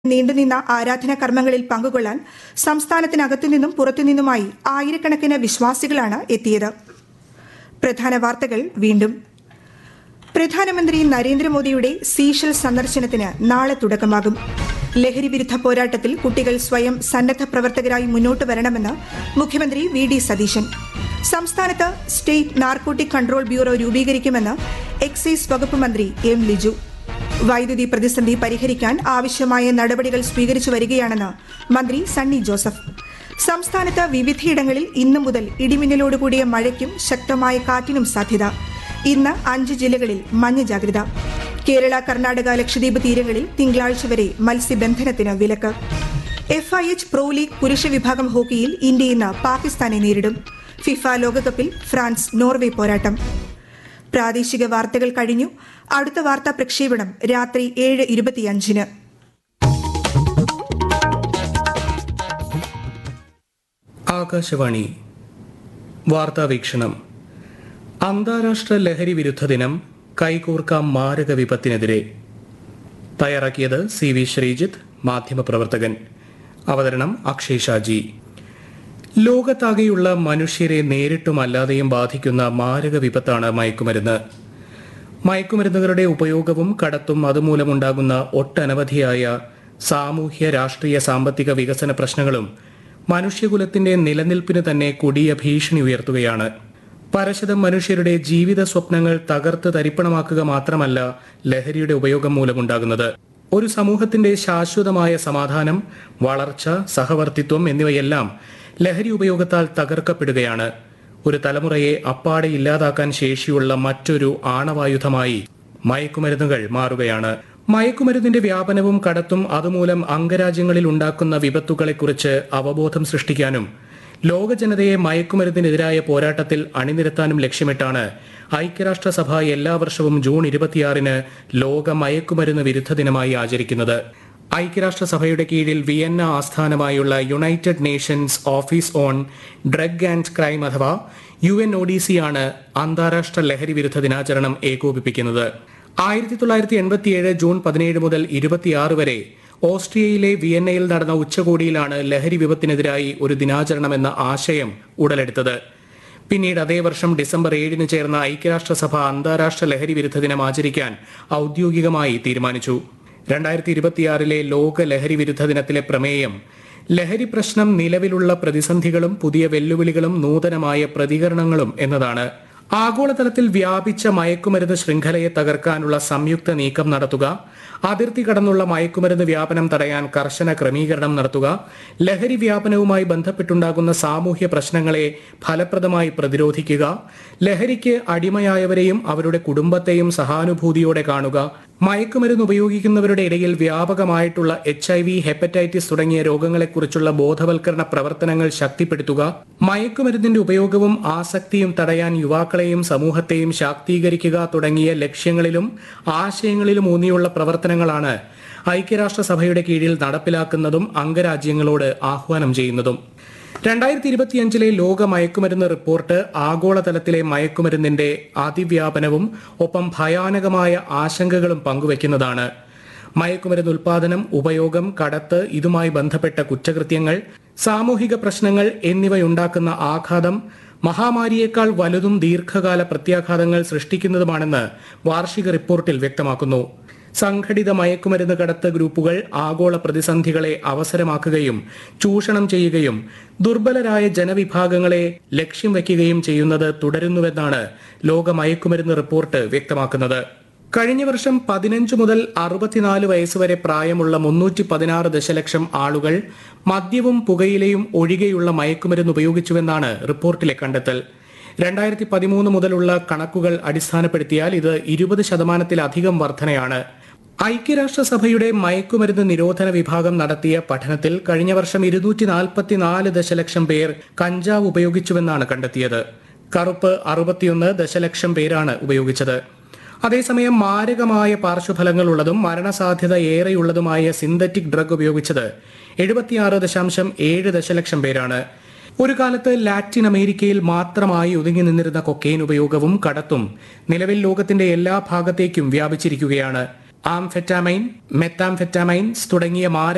നീണ്ടുനിന്ന ആരാധനാ കർമ്മങ്ങളിൽ പങ്കുകൊള്ളാൻ സംസ്ഥാനത്തിനകത്തുനിന്നും പുറത്തുനിന്നുമായി ആയിരക്കണക്കിന് വിശ്വാസികളാണ് എത്തിയത് പ്രധാന വാർത്തകൾ വീണ്ടും പ്രധാനമന്ത്രി നരേന്ദ്രമോദിയുടെ സീഷൽ സന്ദർശനത്തിന് നാളെ തുടക്കമാകും ലഹരി വിരുദ്ധ പോരാട്ടത്തിൽ കുട്ടികൾ സ്വയം സന്നദ്ധ പ്രവർത്തകരായി മുന്നോട്ട് വരണമെന്ന് മുഖ്യമന്ത്രി വി ഡി സതീശൻ സംസ്ഥാനത്ത് സ്റ്റേറ്റ് നാർക്കോട്ടിക് കൺട്രോൾ ബ്യൂറോ രൂപീകരിക്കുമെന്ന് എക്സൈസ് വകുപ്പ് മന്ത്രി എം ലിജു വൈദ്യുതി പ്രതിസന്ധി പരിഹരിക്കാൻ ആവശ്യമായ നടപടികൾ സ്വീകരിച്ചു വരികയാണെന്ന് മന്ത്രി സണ്ണി ജോസഫ് സംസ്ഥാനത്ത് വിവിധയിടങ്ങളിൽ ഇന്നു മുതൽ ഇടിമിന്നലോടുകൂടിയ മഴയ്ക്കും ശക്തമായ കാറ്റിനും സാധ്യത ഇന്ന് അഞ്ച് ജില്ലകളിൽ മഞ്ഞ ജാഗ്രത കേരള കർണാടക ലക്ഷദ്വീപ് തീരങ്ങളിൽ തിങ്കളാഴ്ച വരെ മത്സ്യബന്ധനത്തിന് വിലക്ക് F I H pro league പുരുഷ വിഭാഗം ഹോക്കിയിൽ ഇന്ത്യ ഇന്ന് പാകിസ്ഥാനെ നേരിടും ഫിഫ ലോകകപ്പിൽ ഫ്രാൻസ് നോർവേ പോരാട്ടം പ്രാദേശിക വാർത്തകൾ കഴിഞ്ഞു അടുത്ത വാർത്താ പ്രക്ഷേപണം രാത്രി ഏഴ് ഇരുപത്തിയഞ്ചിന് ആകാശവാണി വാർത്താ വീക്ഷണം അന്താരാഷ്ട്ര ലഹരി വിരുദ്ധ ദിനം കൈകോർക്കാം മാരക വിപത്തിനെതിരെ തയ്യാറാക്കിയത് സി വി ശ്രീജിത്ത് മാധ്യമപ്രവർത്തകൻ അവതരണം അക്ഷയ് ഷാജി ലോകത്താകെയുള്ള മനുഷ്യരെ നേരിട്ടും അല്ലാതെയും ബാധിക്കുന്ന മാരക വിപത്താണ് മയക്കുമരുന്ന് മയക്കുമരുന്നുകളുടെ ഉപയോഗവും കടത്തും അതുമൂലമുണ്ടാകുന്ന ഒട്ടനവധിയായ സാമൂഹ്യ രാഷ്ട്രീയ സാമ്പത്തിക വികസന പ്രശ്നങ്ങളും മനുഷ്യകുലത്തിന്റെ നിലനിൽപ്പിന് തന്നെ കൊടിയ ഭീഷണി ഉയർത്തുകയാണ് പരശതം മനുഷ്യരുടെ ജീവിത സ്വപ്നങ്ങൾ തകർത്ത് തരിപ്പണമാക്കുക മാത്രമല്ല ലഹരിയുടെ ഉപയോഗം മൂലമുണ്ടാകുന്നത് ഒരു സമൂഹത്തിന്റെ ശാശ്വതമായ സമാധാനം വളർച്ച സഹവർത്തിത്വം എന്നിവയെല്ലാം ലഹരി ഉപയോഗത്താൽ തകർക്കപ്പെടുകയാണ് ഒരു തലമുറയെ അപ്പാടെ ഇല്ലാതാക്കാൻ ശേഷിയുള്ള മറ്റൊരു ആണവായുധമായി മയക്കുമരുന്നുകൾ മാറുകയാണ് മയക്കുമരുന്നിന്റെ വ്യാപനവും കടത്തും അതുമൂലം അംഗരാജ്യങ്ങളിൽ ഉണ്ടാക്കുന്ന വിപത്തുകളെക്കുറിച്ച് അവബോധം സൃഷ്ടിക്കാനും ലോക ജനതയെ മയക്കുമരുന്നിനെതിരായ പോരാട്ടത്തിൽ അണിനിരത്താനും ലക്ഷ്യമിട്ടാണ് ഐക്യരാഷ്ട്രസഭ എല്ലാ വർഷവും ജൂൺ ഇരുപത്തിയാറിന് ലോക മയക്കുമരുന്ന് വിരുദ്ധ ദിനമായി ആചരിക്കുന്നത് ഐക്യരാഷ്ട്രസഭയുടെ കീഴിൽ വിയന്ന ആസ്ഥാനമായുള്ള United Nations office on drug and crime അഥവാ U N O D C ആണ് അന്താരാഷ്ട്ര ലഹരി വിരുദ്ധ ദിനാചരണം ഏകോപിപ്പിക്കുന്നത് ആയിരത്തി തൊള്ളായിരത്തി എൺപത്തിയേഴ് ജൂൺ പതിനേഴ് മുതൽ ഇരുപത്തിയാറ് വരെ ഓസ്ട്രിയയിലെ വിയന്നയിൽ നടന്ന ഉച്ചകോടിയിലാണ് ലഹരി വിപത്തിനെതിരായി ഒരു ദിനാചരണം എന്ന ആശയം ഉടലെടുത്തത് പിന്നീട് അതേ വർഷം ഡിസംബർ ഏഴിന് ചേർന്ന ഐക്യരാഷ്ട്രസഭ അന്താരാഷ്ട്ര ലഹരി വിരുദ്ധ ദിനം ആചരിക്കാൻ ഔദ്യോഗികമായി തീരുമാനിച്ചു രണ്ടായിരത്തി ഇരുപത്തിയാറിലെ ലോക ലഹരി വിരുദ്ധ ദിനത്തിലെ പ്രമേയം ലഹരി പ്രശ്നം നിലവിലുള്ള പ്രതിസന്ധികളും പുതിയ വെല്ലുവിളികളും നൂതനമായ പ്രതികരണങ്ങളും എന്നതാണ് ആഗോളതലത്തിൽ വ്യാപിച്ച മയക്കുമരുന്ന് ശൃംഖലയെ തകർക്കാനുള്ള സംയുക്ത നീക്കം നടത്തുക അതിർത്തി കടന്നുള്ള മയക്കുമരുന്ന് വ്യാപനം തടയാൻ കർശന ക്രമീകരണം നടത്തുക ലഹരി വ്യാപനവുമായി ബന്ധപ്പെട്ടുണ്ടാകുന്ന സാമൂഹ്യ പ്രശ്നങ്ങളെ ഫലപ്രദമായി പ്രതിരോധിക്കുക ലഹരിക്ക് അടിമയായവരെയും അവരുടെ കുടുംബത്തെയും സഹാനുഭൂതിയോടെ കാണുക മയക്കുമരുന്ന് ഉപയോഗിക്കുന്നവരുടെ ഇടയിൽ വ്യാപകമായിട്ടുള്ള എച്ച് ഐ വി ഹെപ്പറ്റൈറ്റിസ് തുടങ്ങിയ രോഗങ്ങളെക്കുറിച്ചുള്ള ബോധവൽക്കരണ പ്രവർത്തനങ്ങൾ ശക്തിപ്പെടുത്തുക മയക്കുമരുന്നിന്റെ ഉപയോഗവും ആസക്തിയും തടയാൻ യുവാക്കളെയും സമൂഹത്തെയും ശാക്തീകരിക്കുക തുടങ്ങിയ ലക്ഷ്യങ്ങളിലും ആശയങ്ങളിലും ഊന്നിയുള്ള പ്രവർത്തനങ്ങളാണ് ഐക്യരാഷ്ട്രസഭയുടെ കീഴിൽ നടപ്പിലാക്കുന്നതും അംഗരാജ്യങ്ങളോട് ആഹ്വാനം ചെയ്യുന്നതും രണ്ടായിരത്തി ഇരുപത്തിയഞ്ചിലെ ലോക മയക്കുമരുന്ന് റിപ്പോർട്ട് ആഗോളതലത്തിലെ മയക്കുമരുന്നിന്റെ അതിവ്യാപനവും ഒപ്പം ഭയാനകമായ ആശങ്കകളും പങ്കുവയ്ക്കുന്നതാണ് മയക്കുമരുന്ന് ഉൽപാദനം ഉപയോഗം കടത്ത് ഇതുമായി ബന്ധപ്പെട്ട കുറ്റകൃത്യങ്ങൾ സാമൂഹിക പ്രശ്നങ്ങൾ എന്നിവയുണ്ടാക്കുന്ന ആഘാതം മഹാമാരിയേക്കാൾ വലുതും ദീർഘകാല പ്രത്യാഘാതങ്ങൾ സൃഷ്ടിക്കുന്നതുമാണെന്ന് വാർഷിക റിപ്പോർട്ടിൽ വ്യക്തമാക്കുന്നു സംഘടിത മയക്കുമരുന്ന് കടത്ത് ഗ്രൂപ്പുകൾ ആഗോള പ്രതിസന്ധികളെ അവസരമാക്കുകയും ചൂഷണം ചെയ്യുകയും ദുർബലരായ ജനവിഭാഗങ്ങളെ ലക്ഷ്യം വയ്ക്കുകയും ചെയ്യുന്നത് തുടരുന്നുവെന്നാണ് ലോക മയക്കുമരുന്ന് റിപ്പോർട്ട് വ്യക്തമാക്കുന്നത് കഴിഞ്ഞ വർഷം പതിനഞ്ച് മുതൽ അറുപത്തിനാല് വയസ്സുവരെ പ്രായമുള്ള മുന്നൂറ്റി പതിനാറ് ദശലക്ഷം ആളുകൾ മദ്യവും പുകയിലയും ഒഴികെയുള്ള മയക്കുമരുന്ന് ഉപയോഗിച്ചുവെന്നാണ് റിപ്പോർട്ടിലെ കണ്ടെത്തൽ രണ്ടായിരത്തി പതിമൂന്ന് മുതലുള്ള കണക്കുകൾ അടിസ്ഥാനപ്പെടുത്തിയാൽ ഇത് ഇരുപത് ശതമാനത്തിലധികം വർധനയാണ് ഐക്യരാഷ്ട്രസഭയുടെ മയക്കുമരുന്ന് നിരോധന വിഭാഗം നടത്തിയ പഠനത്തിൽ കഴിഞ്ഞ വർഷം ഇരുന്നൂറ്റി നാൽപ്പത്തിനാല് ദശലക്ഷം പേർ കഞ്ചാവ് ഉപയോഗിച്ചുവെന്നാണ് കണ്ടെത്തിയത് കറുപ്പ് അറുപത്തിയൊന്ന് ദശലക്ഷം പേരാണ് ഉപയോഗിച്ചത് അതേസമയം മാരകമായ പാർശ്വഫലങ്ങളുള്ളതും മരണസാധ്യത ഏറെയുള്ളതുമായ സിന്തറ്റിക് ഡ്രഗ് ഉപയോഗിച്ചത് എഴുപത്തിയാറ് ദശാംശം ഏഴ് ദശലക്ഷം പേരാണ് ഒരു കാലത്ത് ലാറ്റിൻ അമേരിക്കയിൽ മാത്രമായി ഒതുങ്ങി നിന്നിരുന്ന കൊക്കെയിൻ ഉപയോഗവും കടത്തും നിലവിൽ ലോകത്തിന്റെ എല്ലാ ഭാഗത്തേക്കും വ്യാപിച്ചിരിക്കുകയാണ് ആംഫെറ്റാമൈൻ മെത്താംഫെറ്റാമൈൻസ് തുടങ്ങിയ മാരക